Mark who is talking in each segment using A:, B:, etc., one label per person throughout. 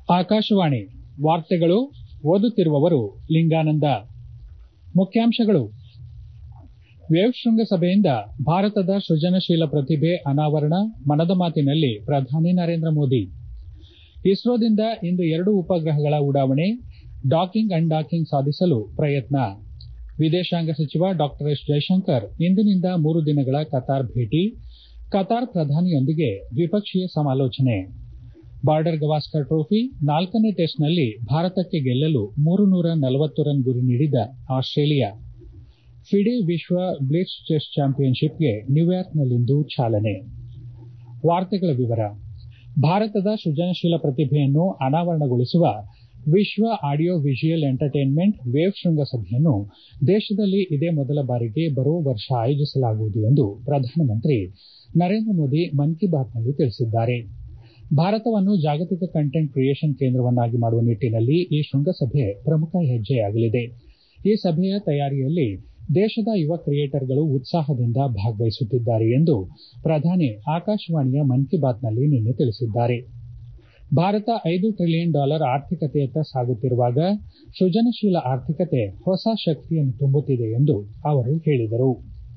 A: ಆಕಾಶವಾಣಿ ವಾರ್ತೆಗಳು ಓದುತ್ತಿರುವವರು ಲಿಂಗಾನಂದ ಮುಖ್ಯಾಂಶಗಳು ವೇವ್ ಶೃಂಗಸಭೆಯಿಂದ ಭಾರತದ ಸೃಜನಶೀಲ ಪ್ರತಿಭೆ ಅನಾವರಣ ಮನದ ಮಾತಿನಲ್ಲಿ ಪ್ರಧಾನಿ ನರೇಂದ್ರ ಮೋದಿ ಇಸ್ರೋದಿಂದ ಇಂದು ಎರಡು ಉಪಗ್ರಹಗಳ ಉಡಾವಣೆ ಡಾಕಿಂಗ್ ಅನ್ಡಾಕಿಂಗ್ ಸಾಧಿಸಲು ಪ್ರಯತ್ನ ವಿದೇಶಾಂಗ ಸಚಿವ ಡಾ ಎಸ್ ಜೈಶಂಕರ್ ಇಂದಿನಿಂದ ಮೂರು ದಿನಗಳ ಕತಾರ್ ಭೇಟಿ ಕತಾರ್ ಪ್ರಧಾನಿಯೊಂದಿಗೆ ದ್ವಿಪಕ್ಷೀಯ ಸಮಾಲೋಚನೆ ಬಾರ್ಡರ್ ಗವಾಸ್ಕರ್ ಟ್ರೋಫಿ ನಾಲ್ಕನೇ ಟೆಸ್ಟ್ನಲ್ಲಿ ಭಾರತಕ್ಕೆ ಗೆಲ್ಲಲು ಮೂರು ನೂರ ನಲವತ್ತು ರನ್ ಗುರಿ ನೀಡಿದ ಆಸ್ಟ್ರೇಲಿಯಾ ಫಿಡೆ ವಿಶ್ವ ಬ್ಲಿಟ್ಸ್ ಚೆಸ್ ಚಾಂಪಿಯನ್ಶಿಪ್ಗೆ ನ್ಯೂಯಾರ್ಕ್ನಲ್ಲಿಂದು ಚಾಲನೆ ಭಾರತದ ಸೃಜನಶೀಲ ಪ್ರತಿಭೆಯನ್ನು ಅನಾವರಣಗೊಳಿಸುವ ವಿಶ್ವ ಆಡಿಯೋ ವಿಜುಯಲ್ ಎಂಟರ್ಟೈನ್ಮೆಂಟ್ ವೇವ್ ಶೃಂಗಸಭೆಯನ್ನು ದೇಶದಲ್ಲಿ ಇದೇ ಮೊದಲ ಬಾರಿಗೆ ಬರುವ ವರ್ಷ ಆಯೋಜಿಸಲಾಗುವುದು ಎಂದು ಪ್ರಧಾನಮಂತ್ರಿ ನರೇಂದ್ರ ಮೋದಿ ಮನ್ ಕಿ ಬಾತ್ನಲ್ಲಿ ತಿಳಿಸಿದ್ದಾರೆ ಭಾರತವನ್ನು ಜಾಗತಿಕ ಕಂಟೆಂಟ್ ಕ್ರಿಯೇಷನ್ ಕೇಂದ್ರವನ್ನಾಗಿ ಮಾಡುವ ನಿಟ್ಟಿನಲ್ಲಿ ಈ ಶೃಂಗಸಭೆ ಪ್ರಮುಖ ಹೆಜ್ಜೆಯಾಗಲಿದೆ ಈ ಸಭೆಯ ತಯಾರಿಯಲ್ಲಿ ದೇಶದ ಯುವ ಕ್ರಿಯೇಟರ್ಗಳು ಉತ್ಸಾಹದಿಂದ ಭಾಗವಹಿಸುತ್ತಿದ್ದಾರೆ ಎಂದು ಪ್ರಧಾನಿ ಆಕಾಶವಾಣಿಯ ಮನ್ ಕಿ ಬಾತ್ನಲ್ಲಿ ನಿನ್ನೆ ತಿಳಿಸಿದ್ದಾರೆ ಭಾರತ ಐದು ಟ್ರಿಲಿಯನ್ ಡಾಲರ್ ಆರ್ಥಿಕತೆಯತ್ತ ಸಾಗುತ್ತಿರುವಾಗ ಸೃಜನಶೀಲ ಆರ್ಥಿಕತೆ ಹೊಸ ಶಕ್ತಿಯನ್ನು ತುಂಬುತ್ತಿದೆ ಎಂದು ಅವರು ಹೇಳಿದರು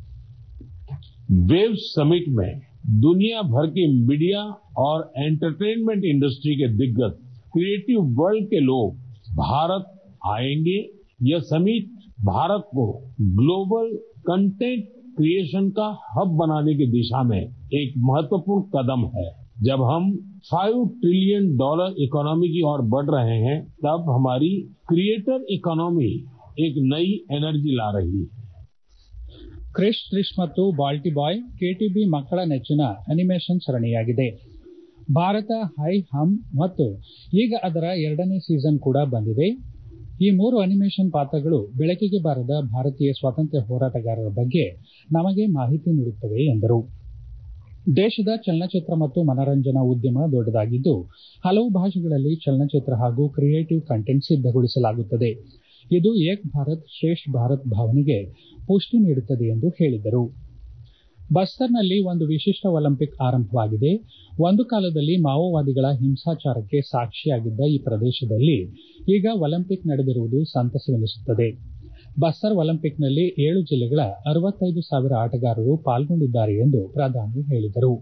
B: वेव समिट में दुनिया भर की मीडिया और एंटरटेनमेंट इंडस्ट्री के दिग्गज क्रिएटिव वर्ल्ड के लोग भारत आएंगे यह समिट भारत को ग्लोबल कंटेंट क्रिएशन का हब बनाने की दिशा में एक महत्वपूर्ण कदम है जब हम फाइव ट्रिलियन डॉलर इकोनॉमी की ओर बढ़ रहे हैं तब हमारी क्रिएटर इकोनॉमी एक नई एनर्जी ला रही है
A: ಕ್ರಿಶ್ ತ್ರಿಶ್ ಮತ್ತು ಬಾಲ್ಟಿ ಬಾಯ್ ಕೆಟಿಬಿ ಮಕ್ಕಳ ನೆಚ್ಚಿನ ಅನಿಮೇಷನ್ ಸರಣಿಯಾಗಿದೆ ಭಾರತ ಹೈ ಹಮ್ ಮತ್ತು ಈಗ ಅದರ ಎರಡನೇ ಸೀಸನ್ ಕೂಡ ಬಂದಿದೆ ಈ ಮೂರು ಅನಿಮೇಷನ್ ಪಾತ್ರಗಳು ಬೆಳಕಿಗೆ ಬಾರದ ಭಾರತೀಯ ಸ್ವಾತಂತ್ರ್ಯ ಹೋರಾಟಗಾರರ ಬಗ್ಗೆ ನಮಗೆ ಮಾಹಿತಿ ನೀಡುತ್ತವೆ ಎಂದರು ದೇಶದ ಚಲನಚಿತ್ರ ಮತ್ತು ಮನರಂಜನಾ ಉದ್ಯಮ ದೊಡ್ಡದಾಗಿದ್ದು ಹಲವು ಭಾಷೆಗಳಲ್ಲಿ ಚಲನಚಿತ್ರ ಹಾಗೂ ಕ್ರಿಯೇಟಿವ್ ಕಂಟೆಂಟ್ ಸಿದ್ದಗೊಳಿಸಲಾಗುತ್ತದೆ ಇದು ಏಕ್ ಭಾರತ್ ಶ್ರೇಷ್ಠ ಭಾರತ್ ಭಾವನೆಗೆ ಪುಷ್ಟಿ ನೀಡುತ್ತದೆ ಎಂದು ಹೇಳಿದರು ಬಸ್ತರ್ನಲ್ಲಿ ಒಂದು ವಿಶಿಷ್ಟ ಒಲಿಂಪಿಕ್ ಆರಂಭವಾಗಿದೆ ಒಂದು ಕಾಲದಲ್ಲಿ ಮಾವೋವಾದಿಗಳ ಹಿಂಸಾಚಾರಕ್ಕೆ ಸಾಕ್ಷಿಯಾಗಿದ್ದ ಈ ಪ್ರದೇಶದಲ್ಲಿ ಈಗ ಒಲಿಂಪಿಕ್ ನಡೆದಿರುವುದು ಸಂತಸವೆನಿಸುತ್ತದೆ ಬಸ್ತರ್ ಒಲಿಂಪಿಕ್ನಲ್ಲಿ ಏಳು ಜಿಲ್ಲೆಗಳ ಅರವತ್ತೈದು ಸಾವಿರ ಆಟಗಾರರು ಪಾಲ್ಗೊಂಡಿದ್ದಾರೆ ಎಂದು ಪ್ರಧಾನಿ ಹೇಳಿದರು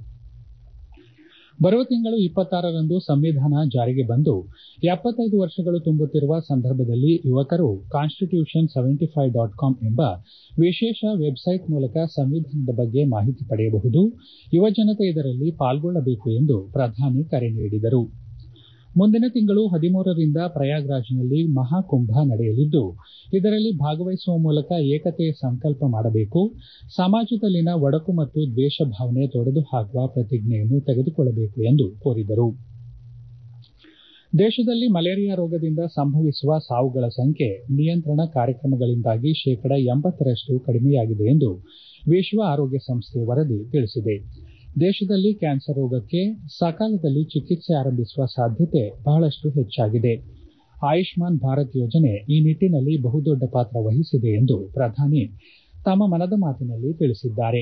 A: ಬರುವ ತಿಂಗಳು ಇಪ್ಪತ್ತಾರರಂದು ಸಂವಿಧಾನ ಜಾರಿಗೆ ಬಂದು ಎಪ್ಪತ್ತೈದು ವರ್ಷಗಳು ತುಂಬುತ್ತಿರುವ ಸಂದರ್ಭದಲ್ಲಿ ಯುವಕರು constitution seventy five dot com ಎಂಬ ವಿಶೇಷ ವೆಬ್ಸೈಟ್ ಮೂಲಕ ಸಂವಿಧಾನದ ಬಗ್ಗೆ ಮಾಹಿತಿ ಪಡೆಯಬಹುದು ಯುವಜನತೆ ಇದರಲ್ಲಿ ಪಾಲ್ಗೊಳ್ಳಬೇಕು ಎಂದು ಪ್ರಧಾನಿ ಕರೆ ನೀಡಿದರು ಮುಂದಿನ ತಿಂಗಳು ಹದಿಮೂರರಿಂದ ಪ್ರಯಾಗ್ರಾಜ್ನಲ್ಲಿ ಮಹಾಕುಂಭ ನಡೆಯಲಿದ್ದು ಇದರಲ್ಲಿ ಭಾಗವಹಿಸುವ ಮೂಲಕ ಏಕತೆಯ ಸಂಕಲ್ಪ ಮಾಡಬೇಕು ಸಮಾಜದಲ್ಲಿನ ಒಡಕು ಮತ್ತು ದ್ವೇಷ ಭಾವನೆ ತೊಡೆದು ಹಾಕುವ ಪ್ರತಿಜ್ಞೆಯನ್ನು ತೆಗೆದುಕೊಳ್ಳಬೇಕು ಎಂದು ಕೋರಿದರು ದೇಶದಲ್ಲಿ ಮಲೇರಿಯಾ ರೋಗದಿಂದ ಸಂಭವಿಸುವ ಸಾವುಗಳ ಸಂಖ್ಯೆ ನಿಯಂತ್ರಣ ಕಾರ್ಯಕ್ರಮಗಳಿಂದಾಗಿ ಶೇಕಡ ಎಂಬತ್ತರಷ್ಟು ಕಡಿಮೆಯಾಗಿದೆ ಎಂದು ವಿಶ್ವ ಆರೋಗ್ಯ ಸಂಸ್ಥೆ ವರದಿ ತಿಳಿಸಿದೆ ದೇಶದಲ್ಲಿ ಕ್ಯಾನ್ಸರ್ ರೋಗಕ್ಕೆ ಸಕಾಲದಲ್ಲಿ ಚಿಕಿತ್ಸೆ ಆರಂಭಿಸುವ ಸಾಧ್ಯತೆ ಬಹಳಷ್ಟು ಹೆಚ್ಚಾಗಿದೆ ಆಯುಷ್ಮಾನ್ ಭಾರತ್ ಯೋಜನೆ ಈ ನಿಟ್ಟಿನಲ್ಲಿ ಬಹುದೊಡ್ಡ ಪಾತ್ರ ವಹಿಸಿದೆ ಎಂದು ಪ್ರಧಾನಿ ತಮ್ಮ ಮನದ ಮಾತಿನಲ್ಲಿ ತಿಳಿಸಿದ್ದಾರೆ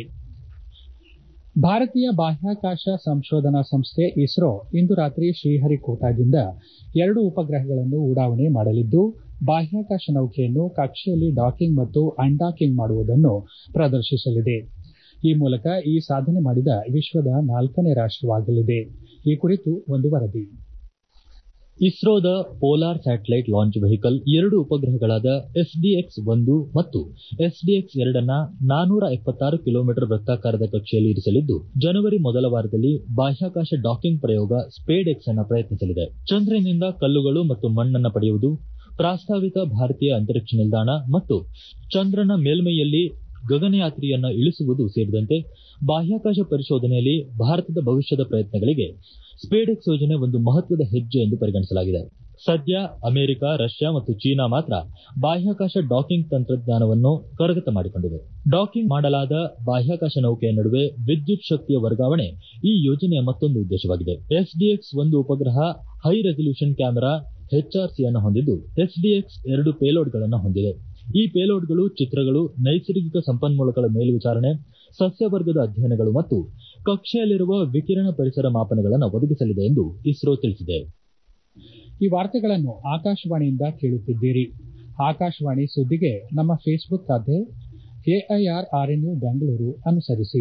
A: ಭಾರತೀಯ ಬಾಹ್ಯಾಕಾಶ ಸಂಶೋಧನಾ ಸಂಸ್ಥೆ ಇಸ್ರೋ ಇಂದು ರಾತ್ರಿ ಶ್ರೀಹರಿಕೋಟಾದಿಂದ ಎರಡು ಉಪಗ್ರಹಗಳನ್ನು ಉಡಾವಣೆ ಮಾಡಲಿದ್ದು ಬಾಹ್ಯಾಕಾಶ ನೌಕೆಯನ್ನು ಕಕ್ಷೆಯಲ್ಲಿ ಡಾಕಿಂಗ್ ಮತ್ತು ಅನ್ಡಾಕಿಂಗ್ ಮಾಡುವುದನ್ನು ಪ್ರದರ್ಶಿಸಲಿದೆ ಈ ಮೂಲಕ ಈ ಸಾಧನೆ ಮಾಡಿದ ವಿಶ್ವದ ನಾಲ್ಕನೇ ರಾಷ್ಟವಾಗಲಿದೆ ಈ ಕುರಿತು ಒಂದು ವರದಿ
C: ಇಸ್ರೋದ ಪೋಲಾರ್ ಸ್ಯಾಟಲೈಟ್ ಲಾಂಚ್ ವೆಹಿಕಲ್ ಎರಡು ಉಪಗ್ರಹಗಳಾದ ಎಸ್ಡಿಎಕ್ಸ್ ಒಂದು ಮತ್ತು ಎಸ್ಡಿಎಕ್ಸ್ ಎರಡನ್ನ ನಾನೂರ ಎಪ್ಪತ್ತಾರು ಕಿಲೋಮೀಟರ್ ವೃತ್ತಾಕಾರದ ಕಕ್ಷೆಯಲ್ಲಿ ಇರಿಸಲಿದ್ದು ಜನವರಿ ಮೊದಲ ವಾರದಲ್ಲಿ ಬಾಹ್ಯಾಕಾಶ ಡಾಕಿಂಗ್ ಪ್ರಯೋಗ ಸ್ಪೇಡ್ ಎಕ್ಸ್ ಅನ್ನ ಪ್ರಯತ್ನಿಸಲಿದೆ ಚಂದ್ರನಿಂದ ಕಲ್ಲುಗಳು ಮತ್ತು ಮಣ್ಣನ್ನು ಪಡೆಯುವುದು ಪ್ರಾಸ್ತಾವಿಕ ಭಾರತೀಯ ಅಂತರಿಕ್ಷ ನಿಲ್ದಾಣ ಮತ್ತು ಚಂದ್ರನ ಮೇಲ್ಮೈಯಲ್ಲಿ ಗಗನಯಾತ್ರಿಯನ್ನ ಇಳಿಸುವುದು ಸೇರಿದಂತೆ ಬಾಹ್ಯಾಕಾಶ ಪರಿಶೋಧನೆಯಲ್ಲಿ ಭಾರತದ ಭವಿಷ್ಯದ ಪ್ರಯತ್ನಗಳಿಗೆ ಸ್ಪೇಡೆಕ್ಸ್ ಯೋಜನೆ ಒಂದು ಮಹತ್ವದ ಹೆಜ್ಜೆ ಎಂದು ಪರಿಗಣಿಸಲಾಗಿದೆ ಸದ್ಯ ಅಮೆರಿಕ ರಷ್ಯಾ ಮತ್ತು ಚೀನಾ ಮಾತ್ರ ಬಾಹ್ಯಾಕಾಶ ಡಾಕಿಂಗ್ ತಂತ್ರಜ್ಞಾನವನ್ನು ಕರಗತ ಮಾಡಿಕೊಂಡಿವೆ ಡಾಕಿಂಗ್ ಮಾಡಲಾದ ಬಾಹ್ಯಾಕಾಶ ನೌಕೆಯ ನಡುವೆ ವಿದ್ಯುತ್ ಶಕ್ತಿಯ ವರ್ಗಾವಣೆ ಈ ಯೋಜನೆಯ ಮತ್ತೊಂದು ಉದ್ದೇಶವಾಗಿದೆ ಎಸ್ಡಿಎಕ್ಸ್ ಒಂದು ಉಪಗ್ರಹ ಹೈ ರೆಸಲ್ಯೂಷನ್ ಕ್ಯಾಮೆರಾ ಎಚ್ಆರ್ಸಿಯನ್ನು ಹೊಂದಿದ್ದು ಎಸ್ಡಿಎಕ್ಸ್ ಎರಡು ಪೇಲೋಡ್ಗಳನ್ನು ಹೊಂದಿದೆ ಈ ಪೇಲೋಡ್ಗಳು ಚಿತ್ರಗಳು ನೈಸರ್ಗಿಕ ಸಂಪನ್ಮೂಲಗಳ ಮೇಲ್ವಿಚಾರಣೆ ಸಸ್ಯವರ್ಗದ ಅಧ್ಯಯನಗಳು ಮತ್ತು ಕಕ್ಷೆಯಲ್ಲಿರುವ ವಿಕಿರಣ ಪರಿಸರ ಮಾಪನಗಳನ್ನು ಒದಗಿಸಲಿದೆ ಎಂದು ಇಸ್ರೋ ತಿಳಿಸಿದೆ
A: ಈ ವಾರ್ತೆಗಳನ್ನು ಆಕಾಶವಾಣಿಯಿಂದ ಕೇಳುತ್ತಿದ್ದೀರಿ ಆಕಾಶವಾಣಿ ಸುದ್ದಿಗೆ ನಮ್ಮ ಫೇಸ್ಬುಕ್ ಖಾತೆ ಎಐಆರ್ ಆರ್ಎನ್ಯು ಬೆಂಗಳೂರು ಅನುಸರಿಸಿ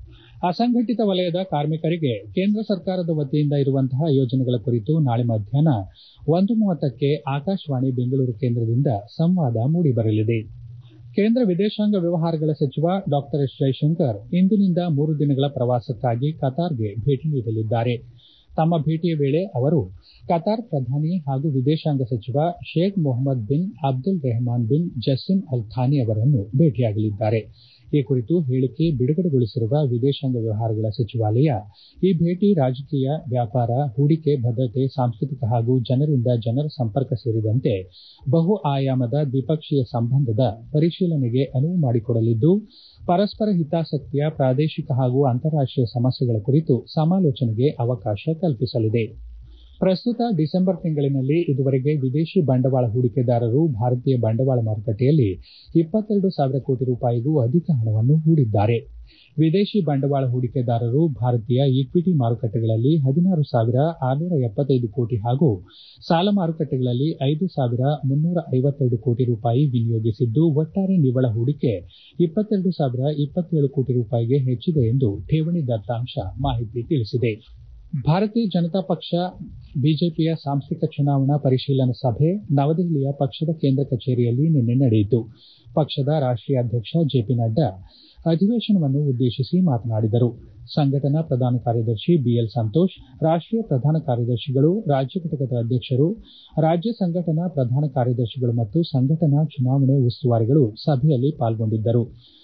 A: ಅಸಂಘಟಿತ ವಲಯದ ಕಾರ್ಮಿಕರಿಗೆ ಕೇಂದ್ರ ಸರ್ಕಾರದ ವತಿಯಿಂದ ಇರುವಂತಹ ಯೋಜನೆಗಳ ಕುರಿತು ನಾಳೆ ಮಧ್ಯಾಹ್ನ ಒಂದು ಮೂವತ್ತಕ್ಕೆ ಆಕಾಶವಾಣಿ ಬೆಂಗಳೂರು ಕೇಂದ್ರದಿಂದ ಸಂವಾದ ಮೂಡಿಬರಲಿದೆ ಕೇಂದ್ರ ವಿದೇಶಾಂಗ ವ್ಯವಹಾರಗಳ ಸಚಿವ ಡಾ ಎಸ್ ಜೈಶಂಕರ್ ಇಂದಿನಿಂದ ಮೂರು ದಿನಗಳ ಪ್ರವಾಸಕ್ಕಾಗಿ ಕತಾರ್ಗೆ ಭೇಟಿ ನೀಡಲಿದ್ದಾರೆ ತಮ್ಮ ಭೇಟಿಯ ವೇಳೆ ಅವರು ಕತಾರ್ ಪ್ರಧಾನಿ ಹಾಗೂ ವಿದೇಶಾಂಗ ಸಚಿವ Sheikh Mohammed bin Abdul Rehman bin Jassim Al Thani ಅವರನ್ನು ಭೇಟಿಯಾಗಲಿದ್ದಾರೆ ಈ ಕುರಿತು ಹೇಳಿಕೆ ಬಿಡುಗಡೆಗೊಳಿಸಿರುವ ವಿದೇಶಾಂಗ ವ್ಯವಹಾರಗಳ ಸಚಿವಾಲಯ ಈ ಭೇಟಿ ರಾಜಕೀಯ ವ್ಯಾಪಾರ ಹೂಡಿಕೆ ಭದ್ರತೆ ಸಾಂಸ್ಕೃತಿಕ ಹಾಗೂ ಜನರಿಂದ ಜನರ ಸಂಪರ್ಕ ಸೇರಿದಂತೆ ಬಹು ಆಯಾಮದ ದ್ವಿಪಕ್ಷೀಯ ಸಂಬಂಧದ ಪರಿಶೀಲನೆಗೆ ಅನುವು ಮಾಡಿಕೊಡಲಿದ್ದು ಪರಸ್ಪರ ಹಿತಾಸಕ್ತಿಯ ಪ್ರಾದೇಶಿಕ ಹಾಗೂ ಅಂತಾರಾಷ್ಟೀಯ ಸಮಸ್ಯೆಗಳ ಕುರಿತು ಸಮಾಲೋಚನೆಗೆ ಅವಕಾಶ ಕಲ್ಪಿಸಲಿದೆ ಪ್ರಸ್ತುತ ಡಿಸೆಂಬರ್ ತಿಂಗಳಿನಲ್ಲಿ ಇದುವರೆಗೆ ವಿದೇಶಿ ಬಂಡವಾಳ ಹೂಡಿಕೆದಾರರು ಭಾರತೀಯ ಬಂಡವಾಳ ಮಾರುಕಟ್ಟೆಯಲ್ಲಿ ಇಪ್ಪತ್ತೆರಡು ಸಾವಿರ ಕೋಟಿ ರೂಪಾಯಿಗೂ ಅಧಿಕ ಹಣವನ್ನು ಹೂಡಿದ್ದಾರೆ ವಿದೇಶಿ ಬಂಡವಾಳ ಹೂಡಿಕೆದಾರರು ಭಾರತೀಯ ಈಕ್ವಿಟಿ ಮಾರುಕಟ್ಟೆಗಳಲ್ಲಿ ಹದಿನಾರು ಸಾವಿರ ಆರುನೂರ ಎಪ್ಪತ್ತೈದು ಕೋಟಿ ಹಾಗೂ ಸಾಲ ಮಾರುಕಟ್ಟೆಗಳಲ್ಲಿ ಐದು ಸಾವಿರ ಮುನ್ನೂರ ಐವತ್ತೆರಡು ಕೋಟಿ ರೂಪಾಯಿ ವಿನಿಯೋಗಿಸಿದ್ದು ಒಟ್ಟಾರೆ ನಿವ್ವಳ ಹೂಡಿಕೆ ಇಪ್ಪತ್ತೆರಡು ಸಾವಿರ ಇಪ್ಪತ್ತೇಳು ಕೋಟಿ ರೂಪಾಯಿಗೆ ಹೆಚ್ಚಿದೆ ಎಂದು ಠೇವಣಿ ದತ್ತಾಂಶ ಮಾಹಿತಿ ತಿಳಿಸಿದೆ ಭಾರತೀಯ ಜನತಾ ಪಕ್ಷ ಬಿಜೆಪಿಯ ಸಾಂಸ್ಥಿಕ ಚುನಾವಣಾ ಪರಿಶೀಲನಾ ಸಭೆ ನವದೆಹಲಿಯ ಪಕ್ಷದ ಕೇಂದ್ರ ಕಚೇರಿಯಲ್ಲಿ ನಿನ್ನೆ ನಡೆಯಿತು ಪಕ್ಷದ ರಾಷ್ಟೀಯ ಅಧ್ಯಕ್ಷ ಜೆಪಿ ನಡ್ಡಾ ಅಧಿವೇಶನವನ್ನು ಉದ್ದೇಶಿಸಿ ಮಾತನಾಡಿದರು ಸಂಘಟನಾ ಪ್ರಧಾನ ಕಾರ್ಯದರ್ಶಿ ಬಿಎಲ್ ಸಂತೋಷ್ ರಾಷ್ಟೀಯ ಪ್ರಧಾನ ಕಾರ್ಯದರ್ಶಿಗಳು ರಾಜ್ಯ ಘಟಕದ ಅಧ್ಯಕ್ಷರು ರಾಜ್ಯ ಸಂಘಟನಾ ಪ್ರಧಾನ ಕಾರ್ಯದರ್ಶಿಗಳು ಮತ್ತು ಸಂಘಟನಾ ಚುನಾವಣೆ ಉಸ್ತುವಾರಿಗಳು ಸಭೆಯಲ್ಲಿ ಪಾಲ್ಗೊಂಡಿದ್ದರು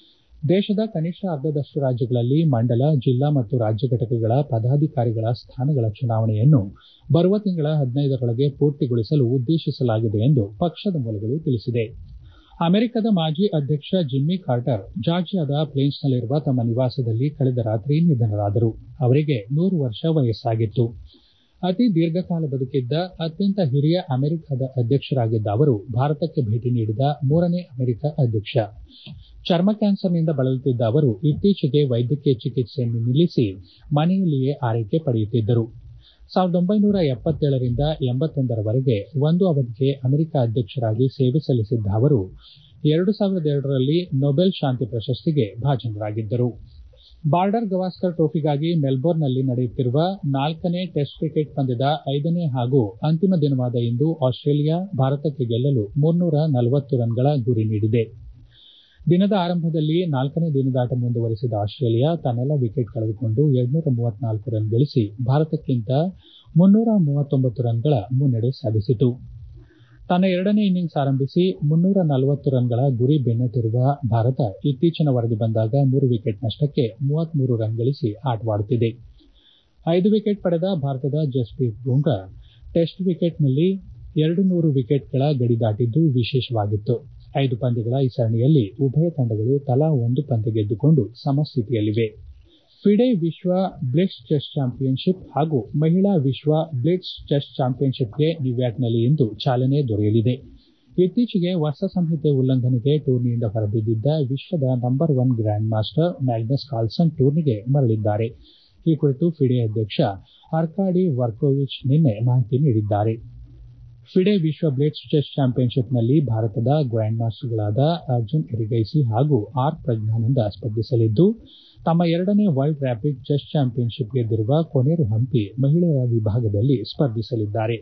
A: ದೇಶದ ಕನಿಷ್ಠ ಅರ್ಧದಷ್ಟು ರಾಜ್ಯಗಳಲ್ಲಿ ಮಂಡಲ ಜಿಲ್ಲಾ ಮತ್ತು ರಾಜ್ಯ ಘಟಕಗಳ ಪದಾಧಿಕಾರಿಗಳ ಸ್ಥಾನಗಳ ಚುನಾವಣೆಯನ್ನು ಬರುವ ತಿಂಗಳ ಹದಿನೈದರೊಳಗೆ ಪೂರ್ತಿಗೊಳಿಸಲು ಉದ್ದೇಶಿಸಲಾಗಿದೆ ಎಂದು ಪಕ್ಷದ ಮೂಲಗಳು ತಿಳಿಸಿದೆ ಅಮೆರಿಕದ ಮಾಜಿ ಅಧ್ಯಕ್ಷ ಜಿಮ್ಮಿ ಕಾರ್ಟರ್ ಜಾರ್ಜಿಯಾದ ಪ್ಲೇನ್ಸ್ನಲ್ಲಿರುವ ತಮ್ಮ ನಿವಾಸದಲ್ಲಿ ಕಳೆದ ರಾತ್ರಿ ನಿಧನರಾದರು ಅವರಿಗೆ ನೂರು ವರ್ಷ ವಯಸ್ಸಾಗಿತ್ತು ಅತಿ ದೀರ್ಘಕಾಲ ಬದುಕಿದ್ದ ಅತ್ಯಂತ ಹಿರಿಯ ಅಮೆರಿಕದ ಅಧ್ಯಕ್ಷರಾಗಿದ್ದ ಅವರು ಭಾರತಕ್ಕೆ ಭೇಟಿ ನೀಡಿದ ಮೂರನೇ ಅಮೆರಿಕ ಅಧ್ಯಕ್ಷ ಚರ್ಮ ಕ್ಯಾನ್ಸರ್ನಿಂದ ಬಳಲುತ್ತಿದ್ದ ಅವರು ಇತ್ತೀಚೆಗೆ ವೈದ್ಯಕೀಯ ಚಿಕಿತ್ಸೆಯನ್ನು ನಿಲ್ಲಿಸಿ ಮನೆಯಲ್ಲಿಯೇ ಆರೈಕೆ ಪಡೆಯುತ್ತಿದ್ದರು ಸಾವಿರದ ಒಂಬೈನೂರ ಎಪ್ಪತ್ತೇಳರಿಂದ ಎಂಬತ್ತೊಂದರವರೆಗೆ ಒಂದು ಅವಧಿಗೆ ಅಮೆರಿಕ ಅಧ್ಯಕ್ಷರಾಗಿ ಸೇವೆ ಸಲ್ಲಿಸಿದ್ದ ಅವರು ಎರಡು ಸಾವಿರದ ಎರಡರಲ್ಲಿ ನೊಬೆಲ್ ಶಾಂತಿ ಪ್ರಶಸ್ತಿಗೆ ಭಾಜನರಾಗಿದ್ದರು ಬಾರ್ಡರ್ ಗವಾಸ್ಕರ್ ಟ್ರೋಫಿಗಾಗಿ ಮೆಲ್ಬೋರ್ನ್ನಲ್ಲಿ ನಡೆಯುತ್ತಿರುವ ನಾಲ್ಕನೇ ಟೆಸ್ಟ್ ಕ್ರಿಕೆಟ್ ಪಂದ್ಯದ ಐದನೇ ಹಾಗೂ ಅಂತಿಮ ದಿನವಾದ ಇಂದು ಆಸ್ಟ್ರೇಲಿಯಾ ಭಾರತಕ್ಕೆ ಗೆಲ್ಲಲು ಮುನ್ನೂರ ನಲವತ್ತು ರನ್ಗಳ ಗುರಿ ನೀಡಿದೆ ದಿನದ ಆರಂಭದಲ್ಲಿ ನಾಲ್ಕನೇ ದಿನದಾಟ ಮುಂದುವರೆಸಿದ ಆಸ್ಟ್ರೇಲಿಯಾ ತನ್ನೆಲ್ಲ ವಿಕೆಟ್ ಕಳೆದುಕೊಂಡು ಎರಡ್ನೂರ ಮೂವತ್ನಾಲ್ಕು ರನ್ ಗಳಿಸಿ ಭಾರತಕ್ಕಿಂತ ಮುನ್ನೂರ ಮೂವತ್ತೊಂಬತ್ತು ರನ್ಗಳ ಮುನ್ನಡೆ ಸಾಧಿಸಿತು ತನ್ನ ಎರಡನೇ ಇನ್ನಿಂಗ್ಸ್ ಆರಂಭಿಸಿ ಮುನ್ನೂರ ನಲವತ್ತು ರನ್ಗಳ ಗುರಿ ಬೆನ್ನಟ್ಟಿರುವ ಭಾರತ ಇತ್ತೀಚಿನ ವರದಿ ಬಂದಾಗ ಮೂರು ವಿಕೆಟ್ ನಷ್ಟಕ್ಕೆ ಮೂವತ್ಮೂರು ರನ್ ಗಳಿಸಿ ಆಟವಾಡುತ್ತಿದೆ ಐದು ವಿಕೆಟ್ ಪಡೆದ ಭಾರತದ ಜಸ್ಪ್ರೀತ್ ಬುಮ್ರಾ ಟೆಸ್ಟ್ ವಿಕೆಟ್ನಲ್ಲಿ ಎರಡು ನೂರು ವಿಕೆಟ್ಗಳ ಗಡಿ ದಾಟಿದ್ದು ವಿಶೇಷವಾಗಿತ್ತು ಐದು ಪಂದ್ಯಗಳ ಈ ಸರಣಿಯಲ್ಲಿ ಉಭಯ ತಂಡಗಳು ತಲಾ ಒಂದು ಪಂದ್ಯ ಗೆದ್ದುಕೊಂಡು ಸಮಸ್ಥಿತಿಯಲ್ಲಿವೆ ಫಿಡೆ ವಿಶ್ವ ಬ್ಲಿಟ್ಸ್ ಚೆಸ್ ಚಾಂಪಿಯನ್ಶಿಪ್ ಹಾಗೂ ಮಹಿಳಾ ವಿಶ್ವ ಬ್ಲಿಟ್ಸ್ ಚೆಸ್ ಚಾಂಪಿಯನ್ಶಿಪ್ಗೆ ನ್ಯೂಯಾರ್ಕ್ನಲ್ಲಿ ಇಂದು ಚಾಲನೆ ದೊರೆಯಲಿದೆ ಇತ್ತೀಚೆಗೆ ವರ್ಷ ಸಂಹಿತೆ ಉಲ್ಲಂಘನೆಗೆ ಟೂರ್ನಿಯಿಂದ ಹೊರಬಿದ್ದಿದ್ದ ವಿಶ್ವದ number one grandmaster Magnus Carlsen ಟೂರ್ನಿಗೆ ಮರಳಿದ್ದಾರೆ ಈ ಕುರಿತು ಫಿಡೆ ಅಧ್ಯಕ್ಷ ಅರ್ಕಾಡಿ ವರ್ಕೋವಿಚ್ ನಿನ್ನೆ ಮಾಹಿತಿ ನೀಡಿದ್ದಾರೆ ಫಿಡೆ ವಿಶ್ವ ಬ್ಲೇಡ್ಸ್ ಚೆಸ್ ಚಾಂಪಿಯನ್ಶಿಪ್ನಲ್ಲಿ ಭಾರತದ ಗ್ರ್ಯಾಂಡ್ ಮಾಸ್ಟರ್ಗಳಾದ ಅರ್ಜುನ್ ಎರಿಗೈಸಿ ಹಾಗೂ ಆರ್ ಪ್ರಜ್ಞಾನಂದ ಸ್ಪರ್ಧಿಸಲಿದ್ದು ತಮ್ಮ ಎರಡನೇ ವರ್ಲ್ಡ್ ರ್ಯಾಪಿಡ್ ಚೆಸ್ ಚಾಂಪಿಯನ್ಶಿಪ್ ಗೆದ್ದಿರುವ ಕೊನೇರು ಹಂಪಿ ಮಹಿಳೆಯರ ವಿಭಾಗದಲ್ಲಿ ಸ್ಪರ್ಧಿಸಲಿದ್ದಾರೆ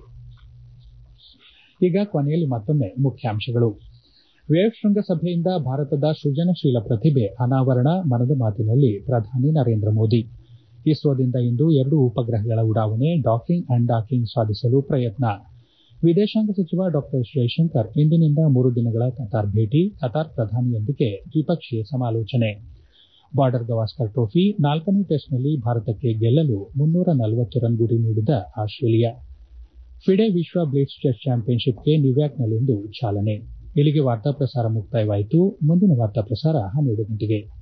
A: ಈಗ ಕೊನೆಯಲ್ಲಿ ಮತ್ತೊಮ್ಮೆ ಮುಖ್ಯಾಂಶಗಳು ವೇವ್ ಶೃಂಗಸಭೆಯಿಂದ ಭಾರತದ ಸೃಜನಶೀಲ ಪ್ರತಿಭೆ ಅನಾವರಣ ಮನದ ಮಾತಿನಲ್ಲಿ ಪ್ರಧಾನಿ ನರೇಂದ್ರ ಮೋದಿ ಇಸ್ರೋದಿಂದ ಇಂದು ಎರಡು ಉಪಗ್ರಹಗಳ ಉಡಾವಣೆ ಡಾಕಿಂಗ್ ಅಂಡ್ ಡಾಕಿಂಗ್ ಸಾಧಿಸಲು ಪ್ರಯತ್ನ ವಿದೇಶಾಂಗ ಸಚಿವ ಡಾ ಎಸ್ ಜೈಶಂಕರ್ ಇಂದಿನಿಂದ ಮೂರು ದಿನಗಳ ಕತಾರ್ ಭೇಟಿ ಕತಾರ್ ಪ್ರಧಾನಿಯೊಂದಿಗೆ ದ್ವಿಪಕ್ಷೀಯ ಸಮಾಲೋಚನೆ ಬಾರ್ಡರ್ ಗವಾಸ್ಕರ್ ಟ್ರೋಫಿ ನಾಲ್ಕನೇ ಟೆಸ್ಟ್ನಲ್ಲಿ ಭಾರತಕ್ಕೆ ಗೆಲ್ಲಲು ಮುನ್ನೂರ ನಲವತ್ತು ರನ್ ಗುರಿ ನೀಡಿದ ಆಸ್ಟ್ರೇಲಿಯಾ ಫಿಡೆ ವಿಶ್ವ ಬ್ಲೇಡ್ಸ್ ಚೆಸ್ ಚಾಂಪಿಯನ್ಶಿಪ್ಗೆ ನ್ಯೂಯಾರ್ಕ್ನಲ್ಲಿಂದು ಚಾಲನೆ ಇಲ್ಲಿಗೆ ವಾರ್ತಾ ಪ್ರಸಾರ ಮುಕ್ತಾಯವಾಯಿತು ಮುಂದಿನ ವಾರ್ತಾ ಪ್ರಸಾರ ಹನ್ನೆರಡು ಗಂಟೆಗೆ